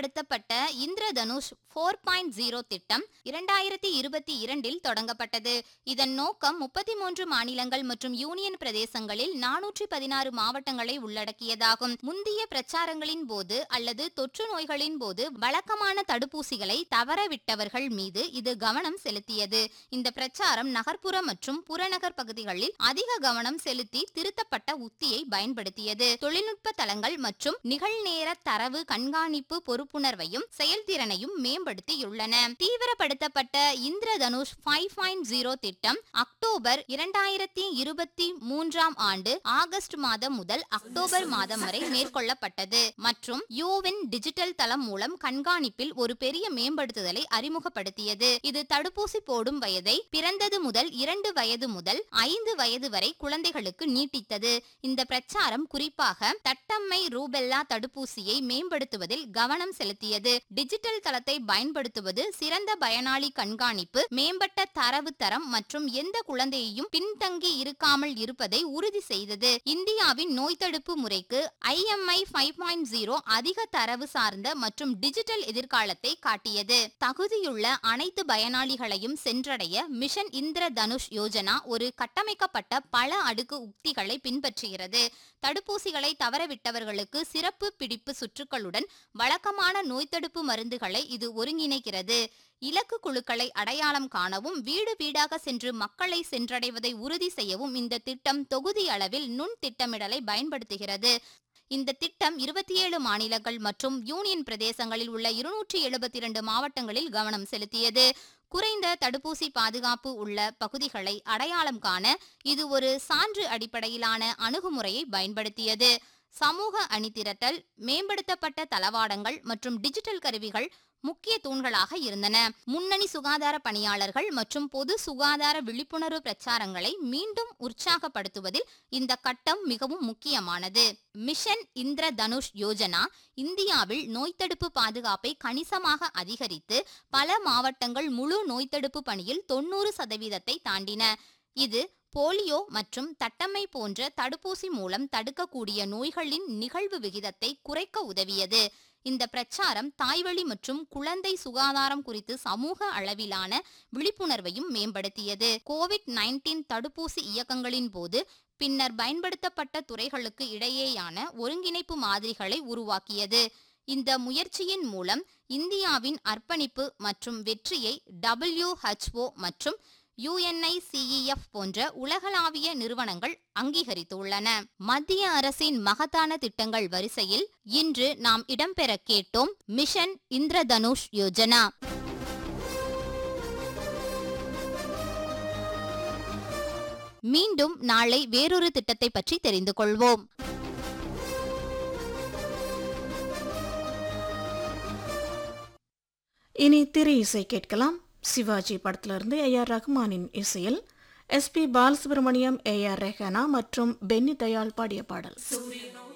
தீவிரப்படுத்தப்பட்ட Indradhanush four point zero திட்டம் இரண்டாயிரத்தி இருபத்தி இரண்டில் தொடங்கப்பட்டது இதன் நோக்கம் முப்பத்தி மூன்று மாநிலங்கள் மற்றும் யூனியன் பிரதேசங்களில் நானூற்றி பதினாறு மாவட்டங்களை உள்ளடக்கியதாகும் முந்தைய பிரச்சாரங்களின் போது அல்லது தொற்று நோய்களின் போது வழக்கமான தடுப்பூசிகளை தவறவிட்டவர்கள் மீது இது கவனம் செலுத்தியது இந்த பிரச்சாரம் நகர்ப்புற மற்றும் புறநகர் பகுதிகளில் அதிக கவனம் செலுத்தி திருத்தப்பட்ட உத்தியை பயன்படுத்தியது தொழில்நுட்ப தளங்கள் மற்றும் நிகழ்நேர தரவு கண்காணிப்பு பொறுப்புணர்வையும் செயல்திறனையும் மேம்படுத்தியுள்ளன தீவிரப்படுத்தப்பட்ட இந்திரதனுஷ் ஃபைவ் பாயிண்ட் ஜீரோ திட்டம் அக்டோபர் இரண்டாயிரத்தி இருபத்தி மூன்றாம் ஆண்டு ஆகஸ்ட் மாதம் முதல் அக்டோபர் மாதம் வரை மேற்கொள்ளப்பட்டது மற்றும் யூவின் டிஜிட்டல் தளம் மூலம் கண்காணிப்பில் ஒரு பெரிய மேம்படுத்துதலை அறிமுகப்படுத்தியது இது தடுப்பூசி போடும் வயதை பிறந்தது முதல் இரண்டு வயது முதல் ஐந்து வயது வரை குழந்தைகளுக்கு நீட்டித்தது இந்த பிரச்சாரம் குறிப்பாக தட்டம்மை ரூபெல்லா தடுப்பூசியை மேம்படுத்துவதில் கவனம் செலுத்தியது டிஜிட்டல் தளத்தை பயன்படுத்துவது சிறந்த பயனாளி கண்காணிப்பு மேம்பட்ட தரவு தரம் மற்றும் எந்த குழந்தையையும் பின்தங்கி இருக்காமல் இருப்பதை உறுதி செய்தது இந்தியாவின் நோய் தடுப்பு முறைக்கு ஐஎம்ஐ ஃபைவ் பாயிண்ட் ஜீரோ அதிக தரவு சார்ந்த மற்றும் டிஜிட்டல் எதிர்காலத்தை காட்டியது தகுதியுள்ள அனைத்து பயனாளிகளையும் சென்றடைய மிஷன் இந்திர தனுஷ் யோஜனா ஒரு கட்டமைக்கப்பட்ட பல அடுக்கு உக்திகளை பின்பற்றுகிறது தடுப்பூசிகளை தவறவிட்டவர்களுக்கு சிறப்பு பிடிப்பு சுற்றுகளுடன் வழக்கமான நோய் தடுப்பு மருந்துகளை இது ஒருங்கிணைக்கிறது இலக்கு குழுக்களை அடையாளம் காணவும் வீடு வீடாக சென்று மக்களை சென்றடைவதை உறுதி செய்யவும் இந்த திட்டம் தொகுதி அளவில் நுண் திட்டமிடலை பயன்படுத்துகிறது இந்த திட்டம் இருபத்தி ஏழு மாநிலங்கள் மற்றும் யூனியன் பிரதேசங்களில் உள்ள இருநூற்றி எழுபத்தி இரண்டு மாவட்டங்களில் கவனம் செலுத்தியது குறைந்த தடுப்பூசி பாதுகாப்பு உள்ள பகுதிகளை அடையாளம் காண இது ஒரு சான்று அடிப்படையிலான அணுகுமுறையை பயன்படுத்தியது சமூக அணிதிரட்டல் மேம்படுத்தப்பட்ட தளவாடங்கள் மற்றும் டிஜிட்டல் கருவிகள் முக்கிய தூண்களாக இருந்தன முன்னணி சுகாதார பணியாளர்கள் மற்றும் பொது சுகாதார விழிப்புணர்வு பிரச்சாரங்களை மீண்டும் உற்சாகப்படுத்துவதில் இந்த கட்டம் மிகவும் முக்கியமானது மிஷன் இந்திர தனுஷ் யோஜனா இந்தியாவில் நோய் தடுப்பு பாதுகாப்பை கணிசமாக அதிகரித்து பல மாவட்டங்கள் முழு நோய் தடுப்பு பணியில் தொண்ணூறு சதவீதத்தை தாண்டின இது போலியோ மற்றும் தட்டம்மை போன்ற தடுப்பூசி மூலம் தடுக்கக்கூடிய நோய்களின் நிகழ்வு விகிதத்தை குறைக்க உதவியது இந்த பிரச்சாரம் தாய்வழி மற்றும் குழந்தை சுகாதாரம் குறித்து சமூக அளவிலான விழிப்புணர்வையும் மேம்படுத்தியது கோவிட் நைன்டீன் தடுப்பூசி இயக்கங்களின் போது பின்னர் பயன்படுத்தப்பட்ட துறைகளுக்கு இடையேயான ஒருங்கிணைப்பு மாதிரிகளை உருவாக்கியது இந்த முயற்சியின் மூலம் இந்தியாவின் அர்ப்பணிப்பு மற்றும் வெற்றியை டபிள்யூஹெச்ஓ மற்றும் யுஎன்ஐசிஇஎஃப் போன்ற உலகளாவிய நிறுவனங்கள் அங்கீகரித்துள்ளன மத்திய அரசின் மகத்தான திட்டங்கள் வரிசையில் இன்று நாம் இடம்பெற கேட்டோம் மிஷன் இந்திரதனுஷ் யோஜனா மீண்டும் நாளை வேறொரு திட்டத்தை பற்றி தெரிந்து கொள்வோம் இனி திரை இசை கேட்கலாம் சிவாஜி படத்திலிருந்து ஏ ஆர் ரஹ்மானின் இசையில் S P Balasubrahmanyam A R Rehana மற்றும் பென்னி தயாள் பாடிய பாடல் சூரியனோ